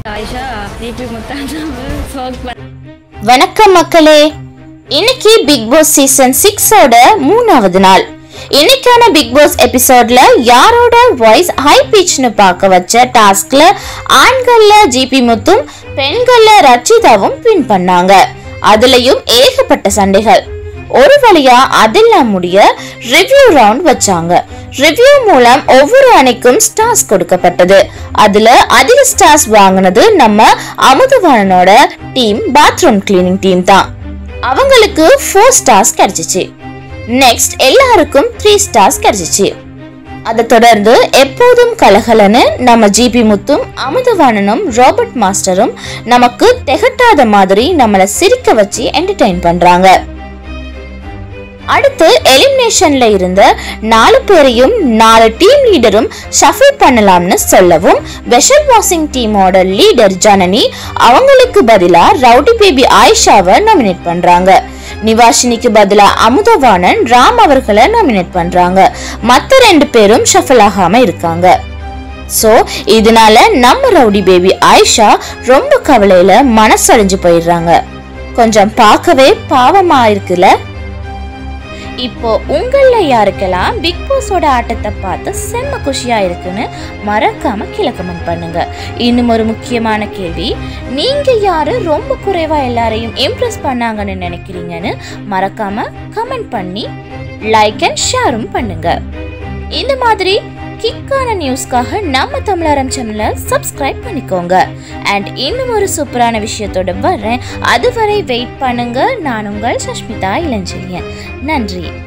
Ayesha DP முத்தாண்டாவை smoke பண்ண வணக்கம் மக்களே இன்னைக்கு பிக் பாஸ் சீசன் சிக்ஸோட மூணாவது நாள் இன்னைக்கான பிக் பாஸ் எபிசோட்ல யாரோட வாய்ஸ் ஹை பிச்னு பார்க்க வச்ச டாஸ்க்ல ஆண்கள்ல ஜிபி முத்தும் பெண்கள்ல ரச்சிதாவும் வின் பண்ணாங்க அதுலயும் ஏகப்பட்ட சண்டைகள் ஒரு வழியா அதெல்லாம் முடிய ரிவ்யூ ரவுண்ட் வச்சாங்க ரிவ்யூ மூலம் ஒவ்வொரு அணிக்கும் ஸ்டார்ஸ் கொடுக்கப்பட்டது அதுல அதிக ஸ்டார்ஸ் வாங்கினது நம்ம அமுதவாணனோட டீம் பாத்ரூம் கிளீனிங் டீம் தான் அவங்களுக்கு ஃபோர் ஸ்டார்ஸ் கிடைச்சிச்சு நெக்ஸ்ட் எல்லாருக்கும் த்ரீ ஸ்டார்ஸ் கிடைச்சிச்சு அதை தொடர்ந்து எப்போதும் கலகலன்னு நம்ம ஜிபி முத்தும் அமுதவாணனும் ராபர்ட் மாஸ்டரும் நமக்கு திகட்டாத மாதிரி நம்மளை சிரிக்க வச்சு என்டர்டெயின் பண்றாங்க அடுத்து எலிமினேஷன்ல இருந்த நாலு பேரையும் நாலு டீம் லீடரும் ஷஃபில் பண்ணலாம்னு சொல்லவும் வெஷல் வாஷிங் டீமோட லீடர் ஜனனி அவங்களுக்கு பதிலா ரவுடி பேபி ஆயிஷாவை நாமினேட் பண்றாங்க நிவாஷினிக்கு பதிலா அமுதவாணன் ராம் அவர்களை நாமினேட் பண்றாங்க மத்த ரெண்டு பேரும் ஷஃபில் ஆகாம இருக்காங்க சோ இதனால நம்ம ரவுடி பேபி ஆயிஷா ரொம்ப கவலையில மனசடைஞ்சு போயிடுறாங்க கொஞ்சம் பார்க்கவே பாவமா இருக்குல்ல இப்போ உங்கள யாருக்கெல்லாம் பிக் பாஸோட ஆட்டத்தை பார்த்து செம்ம குஷியா இருக்குன்னு மறக்காம கீழே கமெண்ட் பண்ணுங்க இன்னும் ஒரு முக்கியமான கேள்வி நீங்க யாரு ரொம்ப குறைவா எல்லாரையும் இம்ப்ரெஸ் பண்ணாங்கன்னு நினைக்கிறீங்கன்னு மறக்காம கமெண்ட் பண்ணி லைக் அண்ட் ஷேரும் பண்ணுங்க இந்த மாதிரி கிக்கான நியூஸ்க்காக நம்ம தமிழாரம் சேனலை சப்ஸ்கிரைப் பண்ணிக்கோங்க அண்ட் இன்னும் ஒரு சூப்பரான விஷயத்தோட வரேன் அதுவரை வெயிட் பண்ணுங்க நான் உங்கள் சஷ்மிதா இளஞ்செழியன் நன்றி